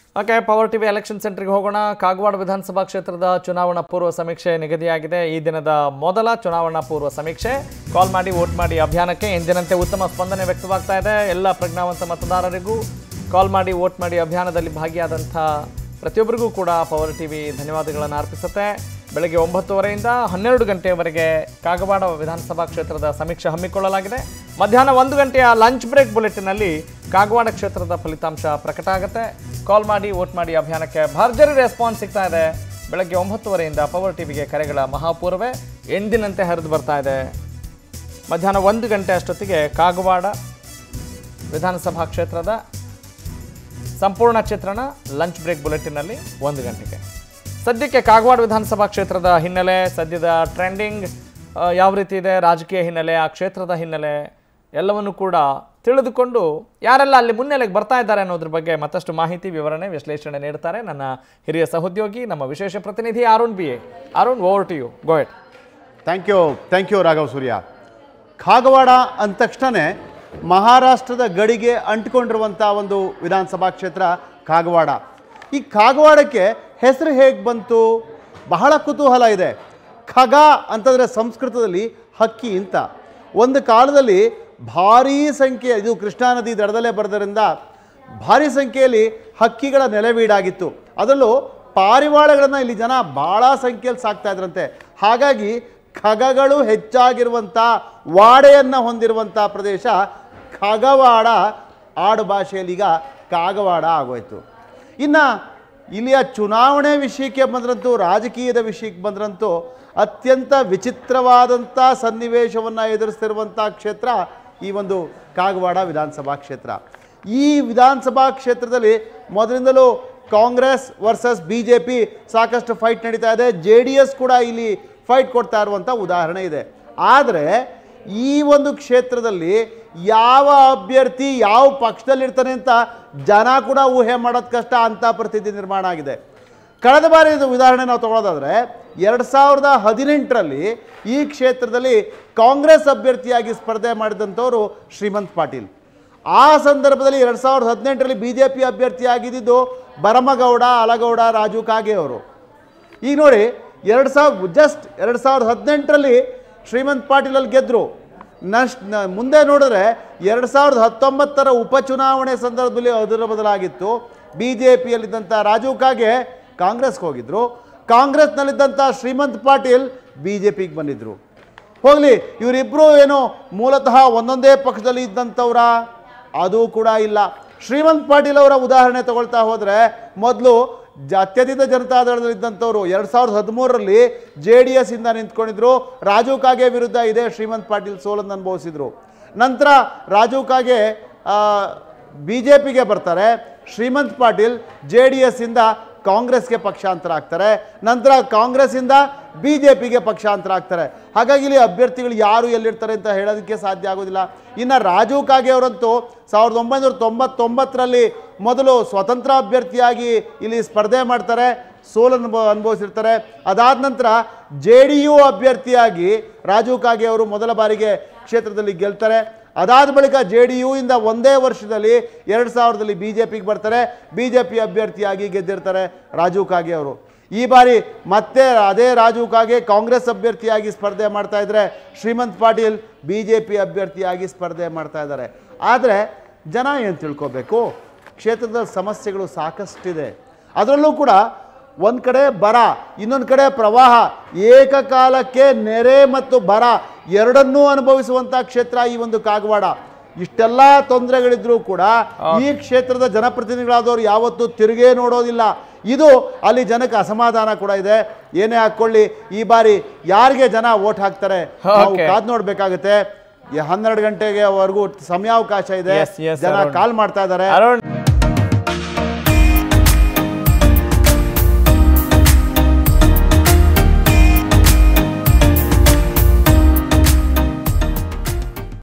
Okay power TV election ಸೆಂಟರ್ಗೆ ಹೋಗೋಣ ಕಾಗವಾಡ ವಿಧಾನಸಭಾ ಕ್ಷೇತ್ರದ ಚುನಾವಣಾ ಪೂರ್ವ ಸಮೀಕ್ಷೆ ನಿಗದಿಯಾಗಿದೆ ಈ ದಿನದ ಮೊದಲ ಚುನಾವಣಾ ಪೂರ್ವ ಸಮೀಕ್ಷೆ ಕಾಲ್ ಮಾಡಿ ವೋಟ್ ಮಾಡಿ ಅಭಿಯಾನಕ್ಕೆ ಎಂದಿನಂತೆ ಉತ್ತಮ ಸ್ಪಂದನೆ ವ್ಯಕ್ತವಾಗ್ತಾ ಇದೆ ಎಲ್ಲ ಪ್ರಜ್ಞಾವಂತ ಮತದಾರರಿಗೂ ಕಾಲ್ ಮಾಡಿ ವೋಟ್ ಮಾಡಿ ಅಭಿಯಾನದಲ್ಲಿ ಭಾಗಿಯಾದಂಥ ಪ್ರತಿಯೊಬ್ಬರಿಗೂ ಕೂಡ ಪವರ್ ಟಿವಿ ಧನ್ಯವಾದಗಳನ್ನು ಅರ್ಪಿಸುತ್ತೆ ಬೆಳಗ್ಗೆ ಒಂಬತ್ತುವರೆಯಿಂದ ಹನ್ನೆರಡು ಗಂಟೆಯವರೆಗೆ ಕಾಗವಾಡ ವಿಧಾನಸಭಾ ಕ್ಷೇತ್ರದ ಸಮೀಕ್ಷೆ ಹಮ್ಮಿಕೊಳ್ಳಲಾಗಿದೆ ಮಧ್ಯಾಹ್ನ ಒಂದು ಗಂಟೆಯ ಲಂಚ್ ಬ್ರೇಕ್ ಬುಲೆಟಿನಲ್ಲಿ ಕಾಗವಾಡ ಕ್ಷೇತ್ರದ ಫಲಿತಾಂಶ ಪ್ರಕಟ ಆಗುತ್ತೆ ಕಾಲ್ ಮಾಡಿ ವೋಟ್ ಮಾಡಿ ಅಭಿಯಾನಕ್ಕೆ ಭರ್ಜರಿ ರೆಸ್ಪಾನ್ಸ್ ಸಿಗ್ತಾ ಇದೆ ಬೆಳಗ್ಗೆ ಒಂಬತ್ತುವರೆಯಿಂದ ಪವರ್ ಟಿವಿಗೆ ಕರೆಗಳ ಮಹಾಪೂರ್ವೇ ಎಂದಿನಂತೆ ಹರಿದು ಬರ್ತಾ ಇದೆ ಮಧ್ಯಾಹ್ನ ಒಂದು ಗಂಟೆ ಅಷ್ಟೊತ್ತಿಗೆ ಕಾಗವಾಡ ವಿಧಾನಸಭಾ ಕ್ಷೇತ್ರದ ಸಂಪೂರ್ಣ ಚಿತ್ರಣ ಲಂಚ್ ಬ್ರೇಕ್ ಬುಲೆಟಿನ್ನಲ್ಲಿ ಒಂದು ಗಂಟೆಗೆ ಸದ್ಯಕ್ಕೆ ಕಾಗವಾಡ ವಿಧಾನಸಭಾ ಕ್ಷೇತ್ರದ ಹಿನ್ನೆಲೆ ಸದ್ಯದ ಟ್ರೆಂಡಿಂಗ್ ಆ, ಯಾವ ರೀತಿ ಇದೆ ರಾಜಕೀಯ ಹಿನ್ನೆಲೆ ಆ ಕ್ಷೇತ್ರದ ಹಿನ್ನೆಲೆ ಎಲ್ಲವನ್ನು ಕೂಡ ತಿಳಿದುಕೊಂಡು ಯಾರೆಲ್ಲ ಅಲ್ಲಿ ಮುನ್ನೆಲೆಗೆ ಬರ್ತಾ ಇದ್ದಾರೆ ಅನ್ನೋದ್ರ ಬಗ್ಗೆ ಮತ್ತಷ್ಟು ಮಾಹಿತಿ ವಿವರಣೆ ವಿಶ್ಲೇಷಣೆ ನೀಡ್ತಾರೆ ನನ್ನ ಹಿರಿಯ ಸಹೋದ್ಯೋಗಿ ನಮ್ಮ ವಿಶೇಷ ಪ್ರತಿನಿಧಿ Arun B A Arun over to you ಗೋಯಟ್ thank you thank you Raghav Surya Kagwad ಅಂದ ತಕ್ಷಣವೇ ಮಹಾರಾಷ್ಟ್ರದ ಗಡಿಗೆ ಅಂಟ್ಕೊಂಡಿರುವಂಥ ಒಂದು ವಿಧಾನಸಭಾ ಕ್ಷೇತ್ರ ಕಾಗವಾಡ ಈ ಕಾಗವಾಡಕ್ಕೆ ಹೆಸರು ಹೇಗೆ ಬಂತು ಬಹಳ ಕುತೂಹಲ ಇದೆ ಖಗ ಅಂತಂದರೆ ಸಂಸ್ಕೃತದಲ್ಲಿ ಹಕ್ಕಿ ಅಂತ ಒಂದು ಕಾಲದಲ್ಲಿ ಭಾರೀ ಸಂಖ್ಯೆ ಇದು ಕೃಷ್ಣಾ ನದಿ ದಡದಲ್ಲೇ ಬರೋದರಿಂದ ಭಾರಿ ಸಂಖ್ಯೆಯಲ್ಲಿ ಹಕ್ಕಿಗಳ ನೆಲೆವೀಡಾಗಿತ್ತು ಅದರಲ್ಲೂ ಪಾರಿವಾಳಗಳನ್ನು ಇಲ್ಲಿ ಜನ ಭಾಳ ಸಂಖ್ಯೆಯಲ್ಲಿ ಸಾಕ್ತಾ ಇದ್ರಂತೆ ಹಾಗಾಗಿ ಖಗಗಳು ಹೆಚ್ಚಾಗಿರುವಂಥ ವಾಡೆಯನ್ನು ಹೊಂದಿರುವಂಥ ಪ್ರದೇಶ ಖಗವಾಡ ಆಡು ಭಾಷೆಯಲ್ಲಿ ಈಗ ಕಾಗವಾಡ ಆಗೋಯ್ತು ಇನ್ನು ಇಲ್ಲಿಯ ಚುನಾವಣೆ ವಿಷಯಕ್ಕೆ ಬಂದ್ರಂತೂ ರಾಜಕೀಯದ ವಿಷಯಕ್ಕೆ ಬಂದ್ರಂತೂ ಅತ್ಯಂತ ವಿಚಿತ್ರವಾದಂಥ ಸನ್ನಿವೇಶವನ್ನು ಎದುರಿಸ್ತಿರುವಂಥ ಕ್ಷೇತ್ರ ಈ ಒಂದು ಕಾಗವಾಡ ವಿಧಾನಸಭಾ ಕ್ಷೇತ್ರ ಈ ವಿಧಾನಸಭಾ ಕ್ಷೇತ್ರದಲ್ಲಿ ಮೊದಲಿಂದಲೂ Congress versus B J P ಸಾಕಷ್ಟು ಫೈಟ್ ನಡೀತಾ ಇದೆ ಜೆ ಡಿ ಎಸ್ ಕೂಡ ಇಲ್ಲಿ ಫೈಟ್ ಕೊಡ್ತಾ ಇರುವಂಥ ಉದಾಹರಣೆ ಇದೆ ಆದರೆ ಈ ಒಂದು ಕ್ಷೇತ್ರದಲ್ಲಿ ಯಾವ ಅಭ್ಯರ್ಥಿ ಯಾವ ಪಕ್ಷದಲ್ಲಿರ್ತಾನೆ ಅಂತ ಜನ ಕೂಡ ಊಹೆ ಮಾಡೋದು ಕಷ್ಟ ಅಂತ ಪರಿಸ್ಥಿತಿ ನಿರ್ಮಾಣ ಆಗಿದೆ ಕಳೆದ ಬಾರಿ ಇದು ಉದಾಹರಣೆ ನಾವು ತಗೊಳ್ಳೋದಾದ್ರೆ ಎರಡು ಸಾವಿರದ ಹದಿನೆಂಟರಲ್ಲಿ ಈ ಕ್ಷೇತ್ರದಲ್ಲಿ ಕಾಂಗ್ರೆಸ್ ಅಭ್ಯರ್ಥಿಯಾಗಿ ಸ್ಪರ್ಧೆ ಮಾಡಿದಂಥವರು ಶ್ರೀಮಂತ್ ಪಾಟೀಲ್ ಆ ಸಂದರ್ಭದಲ್ಲಿ ಎರಡು ಸಾವಿರದ ಹದಿನೆಂಟರಲ್ಲಿ ಬಿ ಜೆ ಪಿ ಅಭ್ಯರ್ಥಿಯಾಗಿದ್ದು ಬರಮಗೌಡ ಅಲಗೌಡ ರಾಜು ಕಾಗೆ ಅವರು ಈಗ ನೋಡಿ ಎರಡು ಸಾವಿರ ಜಸ್ಟ್ ಎರಡು ಸಾವಿರದ ಹದಿನೆಂಟರಲ್ಲಿ ಶ್ರೀಮಂತ್ ಪಾಟೀಲಲ್ಲಿ ಗೆದ್ದರು ನಶ್ ನ- ಮುಂದೆ ನೋಡಿದ್ರೆ ಎರಡು ಸಾವಿರದ ಹತ್ತೊಂಬತ್ತರ ಉಪಚುನಾವಣೆ ಸಂದರ್ಭದಲ್ಲಿ ಅದರ ಬದಲಾಗಿತ್ತು ಬಿ ಜೆ ಪಿಯಲ್ಲಿದ್ದಂಥ ರಾಜೀವ್ ಕಾಗೆ ಕಾಂಗ್ರೆಸ್ಗೆ ಹೋಗಿದ್ರು ಕಾಂಗ್ರೆಸ್ನಲ್ಲಿದ್ದಂಥ ಶ್ರೀಮಂತ್ ಪಾಟೀಲ್ ಬಿ ಜೆ ಪಿಗೆ ಬಂದಿದ್ದರು ಹೋಗಲಿ ಇವರಿಬ್ಬರು ಏನೋ ಮೂಲತಃ ಒಂದೊಂದೇ ಪಕ್ಷದಲ್ಲಿ ಇದ್ದಂಥವ್ರ ಅದು ಕೂಡ ಇಲ್ಲ ಶ್ರೀಮಂತ್ ಪಾಟೀಲ್ ಅವರ ಉದಾಹರಣೆ ತಗೊಳ್ತಾ ಹೋದರೆ ಮೊದಲು ಜ ಅತ್ಯಧಿಕ ಜನತಾದಳದಲ್ಲಿ ಇದ್ದಂಥವ್ರು ಎರಡು ಸಾವಿರದ ಹದಿಮೂರರಲ್ಲಿ ಜೆ ಡಿ ಎಸ್ ಇಂದ ನಿಂತ್ಕೊಂಡಿದ್ರು ರಾಜೀವ್ ಕಾಗೆ ವಿರುದ್ಧ ಇದೇ ಶ್ರೀಮಂತ್ ಪಾಟೀಲ್ ಸೋಲನ್ನು ಅನುಭವಿಸಿದ್ರು ನಂತರ ರಾಜೀವ್ ಕಾಗೆ ಬಿ ಜೆ ಪಿಗೆ ಬರ್ತಾರೆ Shrimant Patil J D S ಇಂದ ಕಾಂಗ್ರೆಸ್ಗೆ ಪಕ್ಷಾಂತರ ಆಗ್ತಾರೆ ನಂತರ ಕಾಂಗ್ರೆಸ್ಸಿಂದ ಬಿ ಜೆ ಪಿಗೆ ಪಕ್ಷಾಂತರ ಆಗ್ತಾರೆ ಹಾಗಾಗಿ ಇಲ್ಲಿ ಅಭ್ಯರ್ಥಿಗಳು ಯಾರು ಎಲ್ಲಿರ್ತಾರೆ ಅಂತ ಹೇಳೋದಕ್ಕೆ ಸಾಧ್ಯ ಆಗೋದಿಲ್ಲ ಇನ್ನು ರಾಜೀವ್ ಕಾಗೆ ಅವರಂತೂ ಸಾವಿರದ ಒಂಬೈನೂರ ತೊಂಬತ್ತೊಂಬತ್ತರಲ್ಲಿ ಮೊದಲು ಸ್ವತಂತ್ರ ಅಭ್ಯರ್ಥಿಯಾಗಿ ಇಲ್ಲಿ ಸ್ಪರ್ಧೆ ಮಾಡ್ತಾರೆ ಸೋಲನ್ನು ಅನುಭವ ಅನುಭವಿಸಿರ್ತಾರೆ ಅದಾದ ನಂತರ ಜೆ ಡಿ ಯು ಅಭ್ಯರ್ಥಿಯಾಗಿ ರಾಜೀವ್ ಕಾಗೆ ಅವರು ಮೊದಲ ಬಾರಿಗೆ ಕ್ಷೇತ್ರದಲ್ಲಿ ಗೆಲ್ತಾರೆ ಅದಾದ ಬಳಿಕ ಜೆ ಡಿ ಯು ಇಂದ ಒಂದೇ ವರ್ಷದಲ್ಲಿ ಎರಡು ಸಾವಿರದಲ್ಲಿ ಬಿ ಜೆ ಪಿಗೆ ಬರ್ತಾರೆ ಬಿ ಜೆ ಪಿ ಅಭ್ಯರ್ಥಿಯಾಗಿ ಗೆದ್ದಿರ್ತಾರೆ ರಾಜೀವ್ ಕಾಗೆ ಅವರು ಈ ಬಾರಿ ಮತ್ತೆ ಅದೇ ರಾಜೀವ್ ಕಾಗೆ ಕಾಂಗ್ರೆಸ್ ಅಭ್ಯರ್ಥಿಯಾಗಿ ಸ್ಪರ್ಧೆ ಮಾಡ್ತಾ ಇದ್ದಾರೆ Shrimant Patil B J P ಅಭ್ಯರ್ಥಿಯಾಗಿ ಸ್ಪರ್ಧೆ ಮಾಡ್ತಾ ಇದ್ದಾರೆ ಆದರೆ ಜನ ಏನು ತಿಳ್ಕೊಬೇಕು ಕ್ಷೇತ್ರದ ಸಮಸ್ಯೆಗಳು ಸಾಕಷ್ಟಿದೆ ಅದರಲ್ಲೂ ಕೂಡ ಒಂದು ಕಡೆ ಬರ ಇನ್ನೊಂದು ಕಡೆ ಪ್ರವಾಹ ಏಕಕಾಲಕ್ಕೆ ನೆರೆ ಮತ್ತು ಬರ ಎರಡನ್ನೂ ಅನುಭವಿಸುವಂಥ ಕ್ಷೇತ್ರ ಈ ಒಂದು ಕಾಗವಾಡ ಇಷ್ಟೆಲ್ಲ ತೊಂದರೆಗಳಿದ್ರೂ ಕೂಡ ಈ ಕ್ಷೇತ್ರದ ಜನಪ್ರತಿನಿಧಿಗಳಾದವರು ಯಾವತ್ತೂ ತಿರುಗೇ ನೋಡೋದಿಲ್ಲ ಇದು ಅಲ್ಲಿ ಜನಕ್ಕೆ ಅಸಮಾಧಾನ ಕೂಡ ಇದೆ ಏನೇ ಹಾಕ್ಕೊಳ್ಳಿ ಈ ಬಾರಿ ಯಾರಿಗೆ ಜನ ವೋಟ್ ಹಾಕ್ತಾರೆ ನಾವು Okay. ಕಾದ್ ನೋಡ್ಬೇಕಾಗುತ್ತೆ ಈ ಹನ್ನೆರಡು ಗಂಟೆಗೆ ವರೆಗೂ ಸಮಯಾವಕಾಶ ಇದೆ Yes, yes, ಜನ ಅರುಣ್. ಕಾಲ್ ಮಾಡ್ತಾ ಇದ್ದಾರೆ ಅರುಣ್